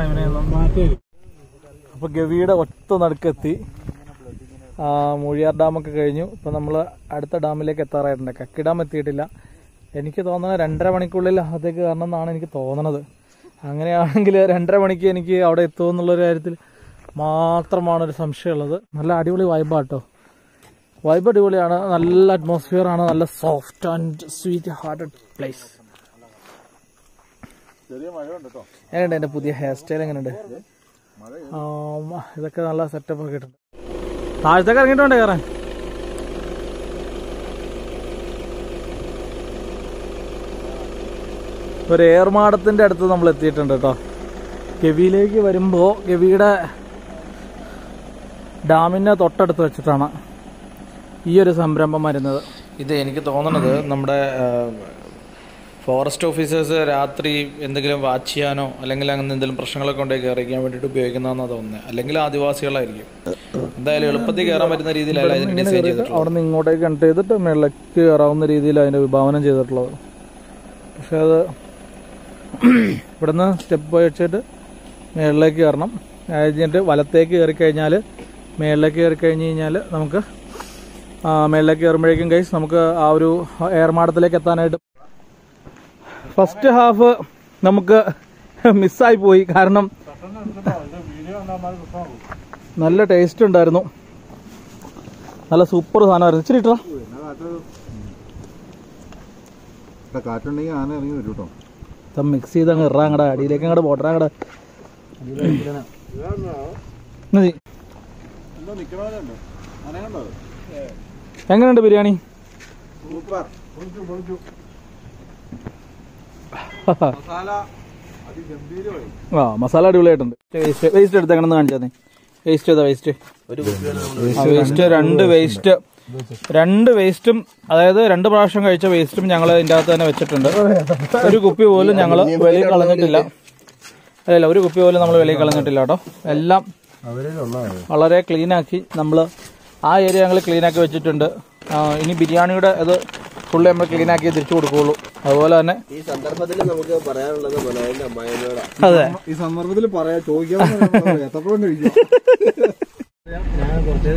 Speaker 1: അപ്പൊ ഗവിയുടെ ഒറ്റ നടുക്കെത്തി ആ, മൂഴിയാർ ഡാമൊക്കെ കഴിഞ്ഞു ഇപ്പൊ നമ്മൾ അടുത്ത ഡാമിലേക്ക് എത്താറായിട്ടുണ്ട് കക്കി ഡാം എത്തിയിട്ടില്ല എനിക്ക് തോന്നുന്നത് രണ്ടര മണിക്കുള്ളിൽ അകത്തേക്ക് കയറണം എന്നാണ് എനിക്ക് തോന്നണത് അങ്ങനെയാണെങ്കിൽ രണ്ടര മണിക്ക് എനിക്ക് അവിടെ എത്തുമെന്നുള്ളൊരു കാര്യത്തിൽ മാത്രമാണ് ഒരു സംശയമുള്ളത് നല്ല അടിപൊളി വൈബാട്ടോ വൈബ് അടിപൊളിയാണ് നല്ല അറ്റ്മോസ്ഫിയർ ആണ് നല്ല soft and sweet hearted place എങ്ങനെയുണ്ട് എന്റെ പുതിയ ഹെയർ സ്റ്റൈൽ എങ്ങനെയുണ്ട് ആം, ഇതൊക്കെ നല്ല സെറ്റപ്പ് ഒക്കെ ഇട്ടുണ്ട് താഴത്തേക്ക് ഇറങ്ങിയിട്ടുണ്ട് കയറാൻ ഒരു ഏർമാടത്തിന്റെ അടുത്ത് നമ്മൾ എത്തിയിട്ടുണ്ട് കേട്ടോ ഗവിയിലേക്ക് വരുമ്പോ ഗവിയുടെ ഡാമിന്റെ തൊട്ടടുത്ത് വെച്ചിട്ടാണ് ഈ ഒരു സംരംഭം വരുന്നത്
Speaker 2: ഇത് എനിക്ക് തോന്നുന്നത് നമ്മുടെ ഫോറസ്റ്റ് ഓഫീസേഴ്സ് രാത്രി എന്തെങ്കിലും വാച്ച് ചെയ്യാനോ അല്ലെങ്കിൽ അങ്ങനെ എന്തെങ്കിലും പ്രശ്നങ്ങളൊക്കെ ഉണ്ടെങ്കിൽ കയറിക്കാൻ വേണ്ടിയിട്ട് ഉപയോഗിക്കുന്നതെന്നാണ് തോന്നുന്നത് അല്ലെങ്കിൽ ആദിവാസികളായിരിക്കും എന്തായാലും എളുപ്പത്തിൽ കയറാൻ പറ്റുന്ന രീതിയിലല്ല ഇതിന് ഡിസൈൻ ചെയ്തിട്ടുള്ളത്
Speaker 1: അവിടെ നിന്ന് ഇങ്ങോട്ടേക്ക് കണക്ട് ചെയ്തിട്ട് മേളിലേക്ക് കയറാവുന്ന രീതിയിൽ അതിന്റെ വിഭാവനം ചെയ്തിട്ടുള്ളത് പക്ഷെ അത് ഇവിടുന്ന് സ്റ്റെപ്പ് വെച്ചിട്ട് മേളിലേക്ക് കയറണം അത് കഴിഞ്ഞിട്ട് വലത്തേക്ക് കയറി കഴിഞ്ഞാൽ മേളിലേക്ക് കയറി കഴിഞ്ഞ് കഴിഞ്ഞാൽ നമുക്ക് ആ, മേളിലേക്ക് കയറുമ്പോഴേക്കും കൈസ് നമുക്ക് ആ ഒരു ഏർമാടത്തിലേക്ക് എത്താനായിട്ട് ഫസ്റ്റ് ഹാഫ് നമുക്ക് മിസ്സായി പോയി കാരണം നല്ല ടേസ്റ്റ് ഉണ്ടായിരുന്നു നല്ല സൂപ്പർ സാധനമായിരുന്നു ഇച്ചിരി ഇട്ടാ
Speaker 4: കാറ്റുണ്ടെങ്കിൽ ആന ഇറങ്ങി വരും കേട്ടോ
Speaker 1: മിക്സ് ചെയ്ത് അങ്ങ് ഇറാ അങ്ങടെ അടിയിലേക്ക് അങ്ങടെ പോട്ടറ അങ്ങടെ മതി എങ്ങനെയുണ്ട് ബിരിയാണി ആ മസാല അടിപൊളിയായിട്ടുണ്ട് വേസ്റ്റ് വേസ്റ്റ് എടുത്ത് എങ്ങനെ കാണിച്ചാൽ വേസ്റ്റ് ചെയ്താ വേസ്റ്റ് വേസ്റ്റ് രണ്ട് വേസ്റ്റ് രണ്ട് വേസ്റ്റും അതായത് രണ്ട് പ്രാവശ്യം കഴിച്ച വേസ്റ്റും ഞങ്ങൾ ഇതിന്റെ അകത്ത് തന്നെ വെച്ചിട്ടുണ്ട് ഒരു കുപ്പി പോലും ഞങ്ങൾ വെളിയിൽ കളഞ്ഞിട്ടില്ല അല്ലല്ല ഒരു കുപ്പി പോലും നമ്മൾ വെളിയിൽ കളഞ്ഞിട്ടില്ല കേട്ടോ എല്ലാം വളരെ ക്ലീൻ ആക്കി നമ്മൾ ആ ഏരിയ ഞങ്ങൾ ക്ലീൻ ആക്കി വെച്ചിട്ടുണ്ട് ആ, ഇനി ബിരിയാണിയുടെ അത് ഫുള്ള് നമ്മൾ ക്ലീൻ ആക്കി തിരിച്ചു കൊടുക്കുകയുള്ളൂ അതുപോലെ തന്നെ
Speaker 5: ഈ സന്ദർഭത്തിൽ നമുക്ക് പറയാനുള്ളത് മനോജിന്റെ അമ്മായിനോടാ
Speaker 1: അതെ
Speaker 4: ഈ സന്ദർഭത്തിൽ പറയാ ചോദിക്കാൻ എത്രത്തോളം കഴിക്കും
Speaker 1: ഞാൻ കുറച്ച്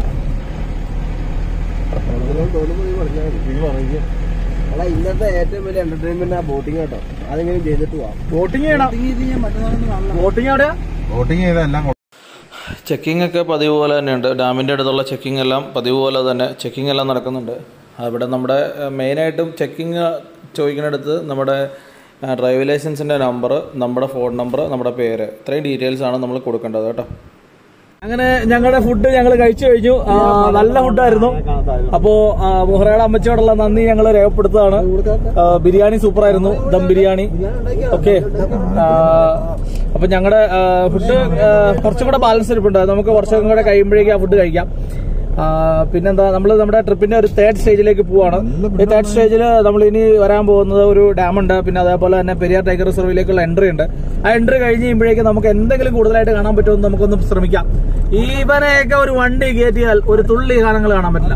Speaker 5: എടാ ഇന്നത്തെ ഏറ്റവും വലിയ എന്റർടൈൻമെന്റ് ആ ബോട്ടിംഗ് കേട്ടോ അതെങ്ങനെ ചെയ്തിട്ട് പോവാം
Speaker 1: വോട്ടിംഗ് ചെയ്യണം വോട്ടിംഗ് എവിടെയാ
Speaker 4: വോട്ടിംഗ് ചെയ്ത എല്ലാം
Speaker 2: ചെക്കിംഗ് ഒക്കെ പതിവ് പോലെ തന്നെയുണ്ട് ഡാമിൻ്റെ അടുത്തുള്ള ചെക്കിംഗ് എല്ലാം പതിവ് പോലെ തന്നെ ചെക്കിംഗ് എല്ലാം നടക്കുന്നുണ്ട് അവിടെ നമ്മുടെ മെയിനായിട്ടും ചെക്കിംഗ് ചോദിക്കുന്നിടത്ത് നമ്മുടെ ഡ്രൈവിംഗ് ലൈസൻസിൻ്റെ നമ്പർ നമ്മുടെ ഫോൺ നമ്പർ നമ്മുടെ പേര് ഇത്രയും ഡീറ്റെയിൽസ് ആണ് നമ്മൾ കൊടുക്കേണ്ടത് കേട്ടോ
Speaker 1: അങ്ങനെ ഞങ്ങളുടെ ഫുഡ് ഞങ്ങൾ കഴിച്ചു കഴിഞ്ഞു ആ, നല്ല ഫുഡായിരുന്നു അപ്പോ ആ, മുഹറയുടെ അമ്മച്ചിയോടുള്ള നന്ദി ഞങ്ങൾ രേഖപ്പെടുത്തുകയാണ് ആ, ബിരിയാണി സൂപ്പറായിരുന്നു ദം ബിരിയാണി ഓക്കെ അപ്പൊ ഞങ്ങളുടെ ഫുഡ് കുറച്ചും കൂടെ ബാലൻസ് ഇരിപ്പുണ്ട് അത് നമുക്ക് കുറച്ചും കൂടെ കഴിയുമ്പോഴേക്കും ആ ഫുഡ് കഴിക്കാം ആ, പിന്നെന്താ നമ്മൾ നമ്മുടെ ട്രിപ്പിന്റെ ഒരു തേർഡ് സ്റ്റേജിലേക്ക് പോവാണ് ഈ തേർഡ് സ്റ്റേജിൽ നമ്മൾ ഇനി വരാൻ പോകുന്നത് ഒരു ഡാം ഉണ്ട് പിന്നെ അതേപോലെ തന്നെ പെരിയാർ ടൈഗർ റിസർവിലേക്കുള്ള എൻട്രി ഉണ്ട് ആ എൻട്രി കഴിഞ്ഞ് കഴിയുമ്പോഴേക്കും നമുക്ക് എന്തെങ്കിലും കൂടുതലായിട്ട് കാണാൻ പറ്റുമെന്ന് നമുക്കൊന്ന് ശ്രമിക്കാം ഇവനെയൊക്കെ ഒരു വണ്ടി കയറ്റിയാൽ ഒരു തുള്ളി കാണങ്ങൾ കാണാൻ പറ്റില്ല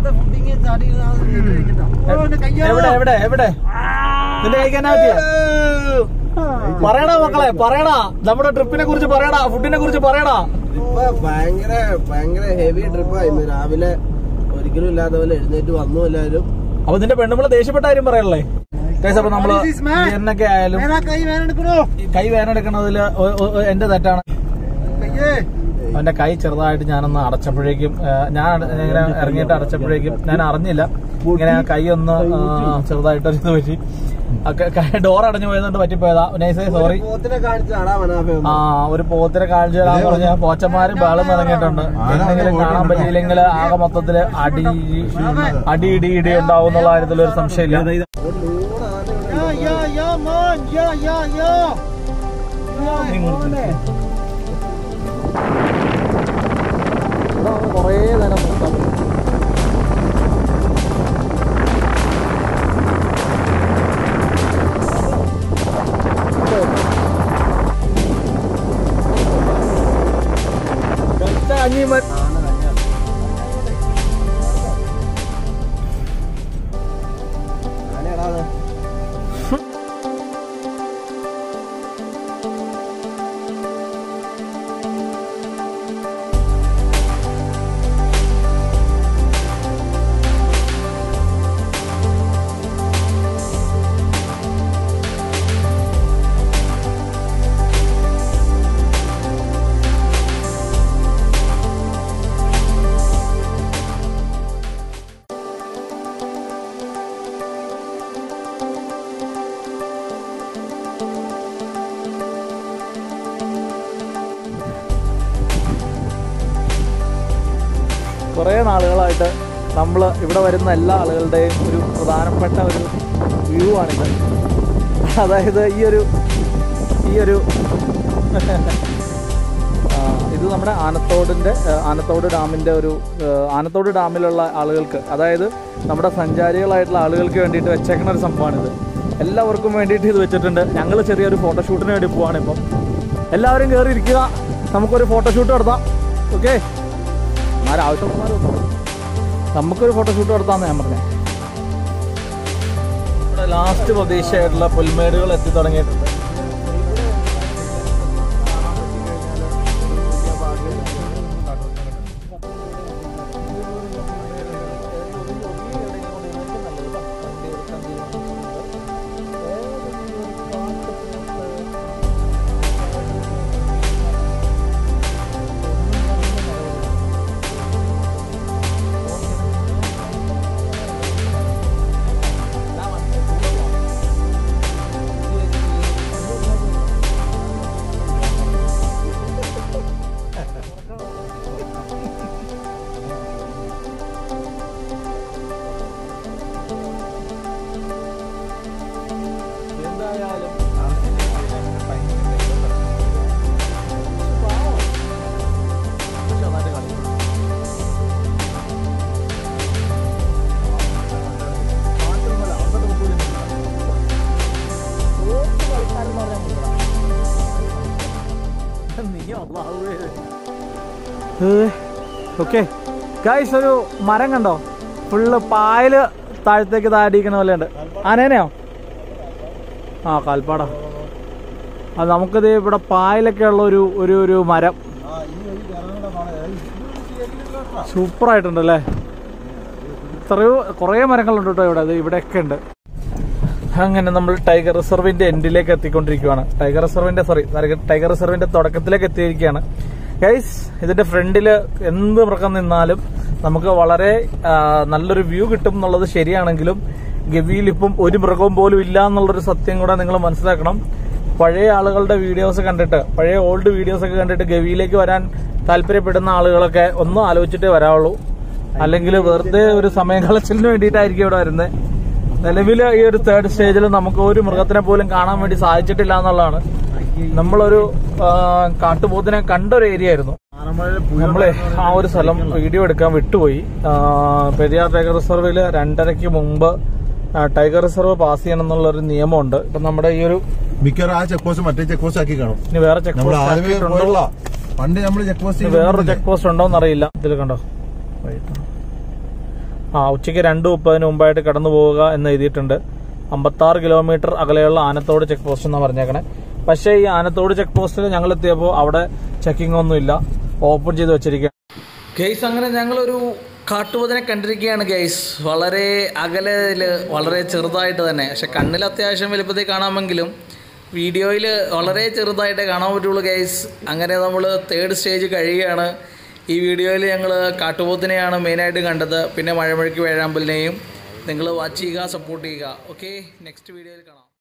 Speaker 1: എവിടെ എവിടെ എവിടെ നിന്റെ കഴിക്കാൻ പറ്റിയ പറയടാ മക്കളെ പറയടാ നമ്മുടെ ട്രിപ്പിനെ കുറിച്ച് പറയടാ ഫുഡിനെ കുറിച്ച് പറയടാ
Speaker 5: ട്രിപ്പ് ഭയങ്കര ഭയങ്കര ഹെവി ട്രിപ്പായിരുന്നു രാവിലെ ഒരിക്കലും ഇല്ലാത്ത പോലെ എഴുന്നേറ്റ് വന്നു എല്ലാവരും
Speaker 1: അപ്പൊ നിന്റെ പെണ്ണുമ്പളെ ദേഷ്യപ്പെട്ട കാര്യം പറയല്ലേ ഗൈസ് അപ്പൊ നമ്മള് എന്നൊക്കെ ആയാലും
Speaker 5: കൈ വേനെടുക്കണോ
Speaker 1: ഈ കൈ വേനെടുക്കണതില് ഒ- ഒ- ഒ- എന്റെ തെറ്റാണ്
Speaker 5: കയ്യേ
Speaker 1: അവന്റെ കൈ ചെറുതായിട്ട് ഞാനൊന്ന് അടച്ചപ്പോഴേക്കും ആ, ഞാൻ അട- ഇങ്ങനെ ഇറങ്ങിയിട്ട് അടച്ചപ്പോഴേക്കും ഞാൻ അറിഞ്ഞില്ല ഇങ്ങനെ ആ കൈ ഒന്ന് ആ, ചെറുതായിട്ട് ഒരു ഇത് പറ്റി ഡോർ അടഞ്ഞു പോയതുകൊണ്ട് പറ്റിപ്പോയതാ നൈസേ സോറി
Speaker 5: പോത്തിനെ കാണിച്ചാടാ മനാഫെ
Speaker 1: ആ ഒരു പോത്തിനെ കാണിച്ചു തരാൻ പറഞ്ഞ പോച്ചന്മാര് ബഹളം തുടങ്ങിയിട്ടുണ്ട് എന്തെങ്കിലും കാണാൻ പറ്റിയില്ലെങ്കിൽ ആകെ മൊത്തത്തില് അടി അടി ഇടി ഇടി ഉണ്ടാവും എന്നുള്ള കാര്യത്തിൽ ഒരു സംശയമില്ല
Speaker 5: യാ യാ യാ മോൻ യാ യാ യാ
Speaker 1: കുറേ നേരം നിർത്താം കഞ്ഞിമൻ കുറേ നാളുകളായിട്ട് നമ്മൾ ഇവിടെ വരുന്ന എല്ലാ ആളുകളുടെയും ഒരു പ്രധാനപ്പെട്ട ഒരു വ്യൂ ആണിത് അതായത് ഈ ഒരു ഈ ഒരു ആ, ഇത് നമ്മുടെ ആനത്തോടിൻ്റെ ആ, ആനത്തോട് ഡാമിൻ്റെ ഒരു ആ, ആനത്തോട് ഡാമിലുള്ള ആളുകൾക്ക് അതായത് നമ്മുടെ സഞ്ചാരികളായിട്ടുള്ള ആളുകൾക്ക് വേണ്ടിയിട്ട് വെച്ചേക്കുന്ന ഒരു സംഭവമാണിത് എല്ലാവർക്കും വേണ്ടിയിട്ട് ഇത് വെച്ചിട്ടുണ്ട് ഞങ്ങൾ ചെറിയൊരു ഫോട്ടോഷൂട്ടിന് വേണ്ടി പോവാണ് ഇപ്പം എല്ലാവരും കയറി ഇരിക്കുക നമുക്കൊരു ഫോട്ടോഷൂട്ട് നടത്താം ഓക്കെ ആരാവശ്യമുള്ളവരൊന്നും നമുക്കൊരു ഫോട്ടോഷൂട്ട് നടത്താമെന്ന് ഞാൻ പറഞ്ഞേ ഇവിടെ ലാസ്റ്റ് പ്രതീക്ഷയായിട്ടുള്ള പുൽമേടുകൾ എത്തി തുടങ്ങിയിട്ടുണ്ട് എന്തായാലും പക്ഷെ നന്നായിട്ട് കളിക്കും ഓക്കെ ഗൈസ് ഒരു മരം കണ്ടോ ഫുള്ള് പായല് താഴത്തേക്ക് താടിയിരിക്കുന്ന പോലെ ഉണ്ട് ആനേനെയോ ആ കാൽപ്പാട അത് നമുക്കിത് ഇവിടെ പായലൊക്കെ ഉള്ള ഒരു ഒരു ഒരു മരം സൂപ്പറായിട്ടുണ്ടല്ലേ എത്രയോ കുറേ മരങ്ങളുണ്ട് കേട്ടോ ഇവിടെ ഇത് ഇവിടെയൊക്കെ ഉണ്ട് അങ്ങനെ നമ്മൾ ടൈഗർ റിസർവിന്റെ എൻഡിലേക്ക് എത്തിക്കൊണ്ടിരിക്കുകയാണ് ടൈഗർ റിസർവിന്റെ സോറി ടൈഗർ റിസർവിന്റെ തുടക്കത്തിലേക്ക് എത്തിയിരിക്കുകയാണ് ഗൈസ് ഇതിന്റെ ഫ്രണ്ടില് എന്ത് മൃഗം നിന്നാലും നമുക്ക് വളരെ ആ, നല്ലൊരു വ്യൂ കിട്ടും എന്നുള്ളത് ശരിയാണെങ്കിലും ഗവിയിൽ ഇപ്പം ഒരു മൃഗവും പോലും ഇല്ല എന്നുള്ളൊരു സത്യം കൂടെ നിങ്ങൾ മനസ്സിലാക്കണം പഴയ ആളുകളുടെ വീഡിയോസ് കണ്ടിട്ട് പഴയ ഓൾഡ് വീഡിയോസ് ഒക്കെ കണ്ടിട്ട് ഗവിയിലേക്ക് വരാൻ താല്പര്യപ്പെടുന്ന ആളുകളൊക്കെ ഒന്നും ആലോചിച്ചിട്ടേ വരാവുള്ളൂ അല്ലെങ്കിൽ വെറുതെ ഒരു സമയം കളച്ചിലിന് വേണ്ടിയിട്ടായിരിക്കും ഇവിടെ വരുന്നത് നിലവിൽ ഈ ഒരു തേർഡ് സ്റ്റേജിൽ നമുക്ക് ഒരു മൃഗത്തിനെ പോലും കാണാൻ വേണ്ടി സാധിച്ചിട്ടില്ല എന്നുള്ളതാണ് നമ്മളൊരു ആ, കാട്ടുപോത്തിനെ കണ്ട ഒരു ഏരിയ ആയിരുന്നു നമ്മളെ ആ ഒരു സ്ഥലം വീഡിയോ എടുക്കാൻ വിട്ടുപോയി ആ, പെരിയാർ ടൈഗർ റിസർവില് രണ്ടരയ്ക്ക് മുമ്പ് ആ, ടൈഗർ റിസർവ് പാസ് ചെയ്യണം എന്നുള്ള ഒരു നിയമമുണ്ട് ഇപ്പൊ നമ്മുടെ ഈ ഒരു
Speaker 4: മിക്കവാറും ആ ചെക്ക് പോസ്റ്റ് മറ്റേ ചെക്ക് പോസ്റ്റ് ആക്കി കാണും
Speaker 1: ഇനി വേറെ ചെക്ക്
Speaker 4: നമ്മൾ
Speaker 1: പോസ്റ്റ്
Speaker 4: ആദ്യമേ
Speaker 1: ആക്കിയിട്ടുണ്ടോ
Speaker 4: പോയുള്ള പണ്ട് നമ്മൾ ചെക്ക്
Speaker 1: ഇനി
Speaker 4: പോസ്റ്റ്
Speaker 1: വേറൊരു ചെക്ക് പോസ്റ്റ് ഉണ്ടോ എന്നറിയില്ല ഇതിൽ കണ്ടോ ആ ഉച്ചയ്ക്ക് രണ്ട് മുപ്പതിന് മുമ്പായിട്ട് കടന്നു പോവുക എന്ന് എഴുതിയിട്ടുണ്ട് അമ്പത്താറ് കിലോമീറ്റർ അകലെയുള്ള ആനത്തോട് ചെക്ക് പോസ്റ്റ് എന്നാണ് പറഞ്ഞേക്കണേ പക്ഷേ ഈ ആനത്തോട് ചെക്ക് പോസ്റ്റിൽ ഞങ്ങൾ എത്തിയപ്പോൾ അവിടെ ചെക്കിംഗ് ഒന്നും ഇല്ല ഓപ്പൺ ചെയ്ത് വെച്ചിരിക്കുക കേസ് അങ്ങനെ ഞങ്ങളൊരു
Speaker 2: കാട്ടുപോത്തിനെ കണ്ടിരിക്കുകയാണ് ഗൈസ് വളരെ അകലയിൽ വളരെ ചെറുതായിട്ട് തന്നെ പക്ഷെ കണ്ണിൽ അത്യാവശ്യം വലുപ്പത്തിൽ കാണാമെങ്കിലും വീഡിയോയിൽ വളരെ ചെറുതായിട്ടേ കാണാൻ പറ്റുള്ളൂ ഗൈസ് അങ്ങനെ നമ്മൾ തേർഡ് സ്റ്റേജ് കഴിയുകയാണ് ഈ വീഡിയോയിൽ ഞങ്ങൾ കാട്ടുപോത്തിനെയാണ് മെയിനായിട്ട് കണ്ടത് പിന്നെ മഴമഴയ്ക്ക് വേഴാമ്പലിനെയും നിങ്ങൾ വാച്ച് ചെയ്യുക സപ്പോർട്ട് ചെയ്യുക ഓക്കെ നെക്സ്റ്റ് വീഡിയോയിൽ കാണാം